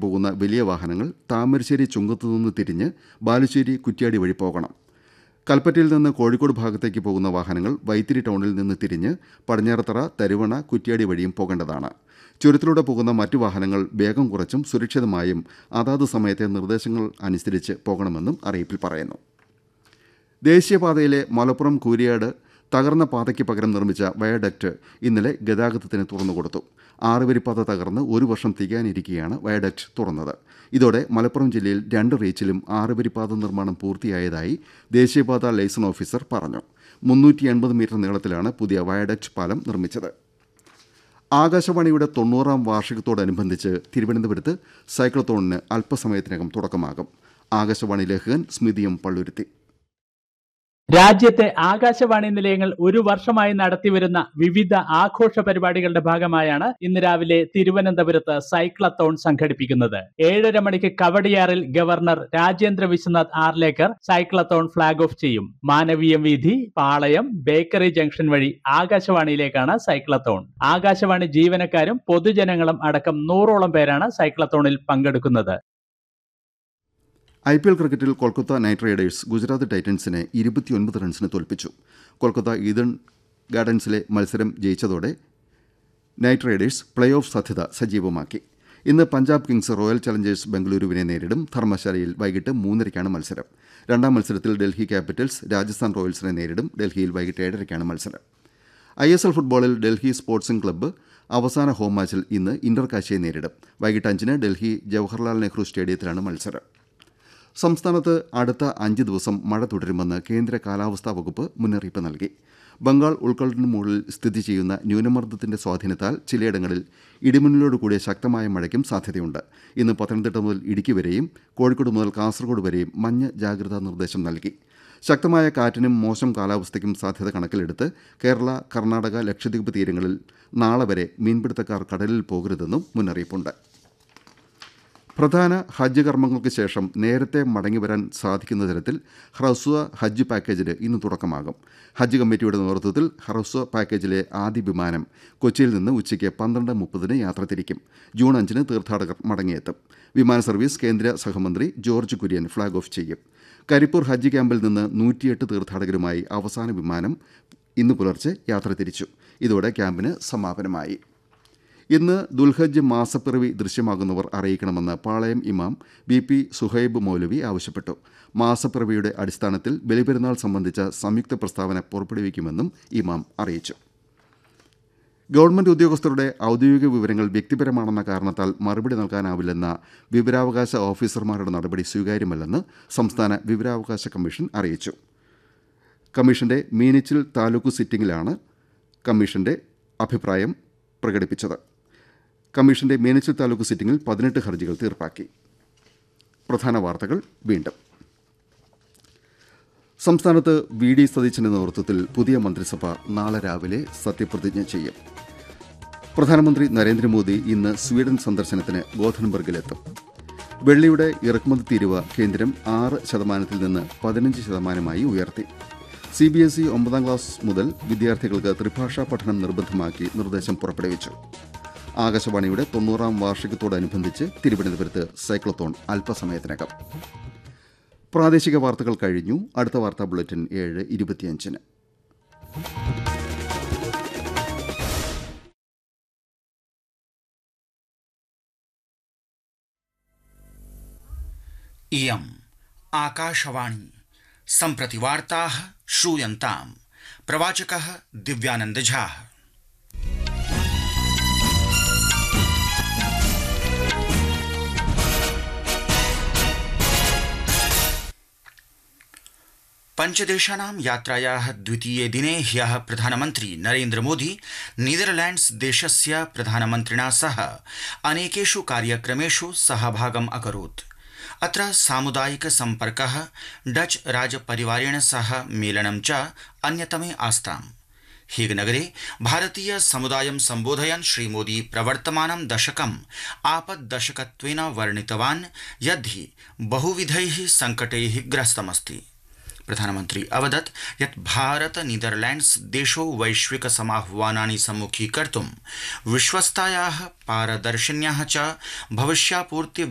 പോകുന്ന വലിയ വാഹനങ്ങൾ താമരശ്ശേരി ചുങ്കത്തുനിന്ന് തിരിഞ്ഞ് ബാലുശ്ശേരി കുറ്റ്യാടി വഴി പോകണം കൽപ്പറ്റയിൽ നിന്ന് കോഴിക്കോട് ഭാഗത്തേക്ക് പോകുന്ന വാഹനങ്ങൾ വൈത്തിരി ടൗണിൽ നിന്ന് തിരിഞ്ഞ് പടിഞ്ഞാറത്തറ തരുവണ കുറ്റ്യാടി വഴിയും പോകേണ്ടതാണ് ചുരത്തിലൂടെ പോകുന്ന മറ്റു വാഹനങ്ങൾ വേഗം കുറച്ചും സുരക്ഷിതമായും അതാത് സമയത്തെ നിർദ്ദേശങ്ങൾ അനുസരിച്ച് പോകണമെന്നും അറിയിപ്പിൽ പറയുന്നു ദേശീയപാതയിലെ മലപ്പുറം കൂരിയാട് തകർന്ന പാതയ്ക്ക് പകരം നിർമ്മിച്ച വയഡക്റ്റ് ഇന്നലെ ഗതാഗതത്തിന് തുറന്നുകൊടുത്തു ആറുവരിപ്പാത തകർന്ന് ഒരു വർഷം തികയാനിരിക്കെയാണ് വയഡക്റ്റ് തുറന്നത് ഇതോടെ മലപ്പുറം ജില്ലയിൽ രണ്ട് റീച്ചിലും ആറുവരിപ്പാത നിർമ്മാണം പൂർത്തിയായതായി ദേശീയപാത ലൈസൺ ഓഫീസർ പറഞ്ഞു മുന്നൂറ്റി എൺപത് മീറ്റർ നീളത്തിലാണ് പുതിയ വയഡക്റ്റ് പാലം നിർമ്മിച്ചത് ആകാശവാണിയുടെ തൊണ്ണൂറാം വാർഷികത്തോടനുബന്ധിച്ച് തിരുവനന്തപുരത്ത് സൈക്ലത്തോണിന് അല്പസമയത്തിനകം തുടക്കമാകും ആകാശവാണി ലേഖകൻ സ്മിതിയും പള്ളുരുത്തി രാജ്യത്തെ ആകാശവാണി നിലയങ്ങൾ ഒരു വർഷമായി നടത്തിവരുന്ന വിവിധ ആഘോഷ പരിപാടികളുടെ ഭാഗമായാണ് ഇന്ന് രാവിലെ തിരുവനന്തപുരത്ത് സൈക്ലത്തോൺ സംഘടിപ്പിക്കുന്നത് ഏഴര മണിക്ക് കവടിയാറിൽ governor Rajendra Vishwanath Arlekar cyclothon flag off ചെയ്യും മാനവീയം വീഥി പാളയം ബേക്കറി ജംഗ്ഷൻ വഴി ആകാശവാണിയിലേക്കാണ് സൈക്ലത്തോൺ ആകാശവാണി ജീവനക്കാരും പൊതുജനങ്ങളും അടക്കം നൂറോളം പേരാണ് സൈക്ലത്തോണിൽ പങ്കെടുക്കുന്നത് ഐ പി എൽ ക്രിക്കറ്റിൽ കൊൽക്കത്ത നൈറ്റ് റൈഡേഴ്സ് ഗുജറാത്ത് ടൈറ്റൻസിനെ ഇരുപത്തിയൊൻപത് റൺസിന് തോൽപ്പിച്ചു കൊൽക്കത്ത ഈഡൻ ഗാർഡൻസിലെ മത്സരം ജയിച്ചതോടെ നൈറ്റ് റൈഡേഴ്സ് പ്ലേ ഓഫ് സാധ്യത സജീവമാക്കി ഇന്ന് പഞ്ചാബ് കിങ്സ് റോയൽ ചലഞ്ചേഴ്സ് ബംഗളൂരുവിനെ നേരിടും ധർമ്മശാലയിൽ വൈകിട്ട് മൂന്നരയ്ക്കാണ് മത്സരം രണ്ടാം മത്സരത്തിൽ ഡൽഹി ക്യാപിറ്റൽസ് രാജസ്ഥാൻ റോയൽസിനെ നേരിടും ഡൽഹിയിൽ വൈകിട്ട് ഏഴരയ്ക്കാണ് മത്സരം ഐ എസ് എൽ ഫുട്ബോളിൽ ഡൽഹി സ്പോർട്സിംഗ് ക്ലബ്ബ് അവസാന ഹോം മാച്ചിൽ ഇന്ന് ഇന്റർ കാശിയെ നേരിടും വൈകിട്ട് അഞ്ചിന് ഡൽഹി ജവഹർലാൽ നെഹ്റു സ്റ്റേഡിയത്തിലാണ് മത്സരം സംസ്ഥാനത്ത് അടുത്ത അഞ്ച് ദിവസം മഴ തുടരുമെന്ന് കേന്ദ്ര കാലാവസ്ഥാ വകുപ്പ് മുന്നറിയിപ്പ് നൽകി ബംഗാൾ ഉൾക്കടലിന് മുകളിൽ സ്ഥിതി ചെയ്യുന്ന ന്യൂനമർദ്ദത്തിന്റെ സ്വാധീനത്താൽ ചിലയിടങ്ങളിൽ ഇടിമിന്നലോട് കൂടിയ ശക്തമായ മഴയ്ക്കും സാധ്യതയുണ്ട് ഇന്ന് പത്തനംതിട്ട മുതൽ ഇടുക്കി വരെയും കോഴിക്കോട് മുതൽ കാസർഗോഡ് വരെയും മഞ്ഞ ജാഗ്രതാ നിർദ്ദേശം നൽകി ശക്തമായ കാറ്റിനും മോശം കാലാവസ്ഥയ്ക്കും സാധ്യത കണക്കിലെടുത്ത് കേരള കർണാടക ലക്ഷദ്വീപ് തീരങ്ങളിൽ നാളെ വരെ മീൻപിടുത്തക്കാർ കടലിൽ പോകരുതെന്നും മുന്നറിയിപ്പുണ്ട് പ്രധാന ഹജ്ജ് കർമ്മങ്ങൾക്ക് ശേഷം നേരത്തെ മടങ്ങിവരാൻ സാധിക്കുന്ന തരത്തിൽ ഹ്രസ്വ ഹജ്ജ് പാക്കേജിന് ഇന്ന് തുടക്കമാകും ഹജ്ജ് കമ്മിറ്റിയുടെ നേതൃത്വത്തിൽ ഹ്രസ്വ പാക്കേജിലെ ആദ്യ വിമാനം കൊച്ചിയിൽ നിന്ന് ഉച്ചയ്ക്ക് പന്ത്രണ്ട് മുപ്പതിന് യാത്ര തിരിക്കും ജൂൺ അഞ്ചിന് തീർത്ഥാടകർ മടങ്ങിയെത്തും വിമാന സർവീസ് കേന്ദ്ര സഹമന്ത്രി ജോർജ് കുര്യൻ ഫ്ളാഗ് ഓഫ് ചെയ്യും കരിപ്പൂർ ഹജ്ജ് ക്യാമ്പിൽ നിന്ന് നൂറ്റിയെട്ട് തീർത്ഥാടകരുമായി അവസാന വിമാനം ഇന്ന് പുലർച്ചെ യാത്ര തിരിച്ചു ഇതോടെ ക്യാമ്പിന് സമാപനമായി ഇന്ന് ദുൽഹജ്ജ് മാസപ്പിറവി ദൃശ്യമാകുന്നവർ അറിയിക്കണമെന്ന് പാളയം ഇമാം ബി പി സുഹൈബ് മൗലവി ആവശ്യപ്പെട്ടു മാസപ്പിറവിയുടെ അടിസ്ഥാനത്തിൽ ബലിപെരുന്നാൾ സംബന്ധിച്ച സംയുക്ത പ്രസ്താവന പുറപ്പെടുവിക്കുമെന്നും ഇമാം അറിയിച്ചു ഗവൺമെന്റ് ഉദ്യോഗസ്ഥരുടെ ഔദ്യോഗിക വിവരങ്ങൾ വ്യക്തിപരമാണെന്ന കാരണത്താൽ മറുപടി നൽകാനാവില്ലെന്ന വിവരാവകാശ ഓഫീസർമാരുടെ നടപടി സ്വീകാര്യമല്ലെന്ന് സംസ്ഥാന വിവരാവകാശ കമ്മീഷൻ അറിയിച്ചു കമ്മീഷന്റെ മീനച്ചിൽ താലൂക്ക് സിറ്റിംഗിലാണ് കമ്മീഷന്റെ അഭിപ്രായം പ്രകടിപ്പിച്ചത് കമ്മീഷന്റെ മീനച്ചിൽ താലൂക്ക് സിറ്റിംഗിൽ പതിനെട്ട് ഹർജികൾ തീർപ്പാക്കി പ്രധാന വാർത്തകൾ വീണ്ടും സംസ്ഥാനത്ത് വി ഡി സതീശന്റെ നേതൃത്വത്തിൽ പുതിയ മന്ത്രിസഭ നാളെ രാവിലെ സത്യപ്രതിജ്ഞ ചെയ്യും പ്രധാനമന്ത്രി നരേന്ദ്രമോദി ഇന്ന് സ്വീഡൻ സന്ദർശനത്തിന് ഗോഥൻബർഗിലെത്തും വെള്ളിയുടെ ഇറക്കുമതി തീരുവ കേന്ദ്രം ആറ് ശതമാനത്തിൽ നിന്ന് പതിനഞ്ച് ശതമാനമായി ഉയർത്തി സി ബി എസ് ഇ ഒമ്പതാം ക്ലാസ് മുതൽ വിദ്യാർത്ഥികൾക്ക് ത്രിഭാഷാ പഠനം നിർബന്ധമാക്കി നിർദ്ദേശം പുറപ്പെടുവിച്ചു ആകാശവാണിയുടെ തൊണ്ണൂറാം വാർഷികത്തോടനുബന്ധിച്ച് തിരുവനന്തപുരത്ത് സൈക്ലത്തോൺ അല്പസമയത്തിനകം പ്രാദേശിക വാർത്തകൾ കഴിഞ്ഞു അടുത്ത വാർത്താ ബുള്ളറ്റിൻ ഏഴ് ഇരുപത്തിയഞ്ചിന് इयम् आकाशवाणी सम्प्रति वार्ताः श्रूयन्ताम् प्रवाचकः दिव्यानन्दझाः पञ्चदेशानां यात्रायाः द्वितीये दिने ह्यः प्रधानमन्त्री नरेन्द्रमोदी नीदरलैण्ड्स देशस्य प्रधानमन्त्रिणा सह अनेकेषु कार्यक्रमेषु सहभागम् अकरोत् अत्र सामुदायिक सम्पर्कः डच राजपरिवारेण सह मेलनं च अन्यतमे आस्ताम् हीगनगरे भारतीय समुदायं सम्बोधयन् श्रीमोदी प्रवर्तमानं दशकम् आपद्दशकत्वेन वर्णितवान् यद्धि बहुविधैः सङ्कटैः ग्रस्तमस्ति प्रधानमन्त्री अवदत् यत् भारत नीदरलैण्ड्स देशौ वैश्विक समाह्वानानि सम्मुखीकर्तुं विश्वस्तायाः पारदर्शिन्याः च भविष्यापूर्ति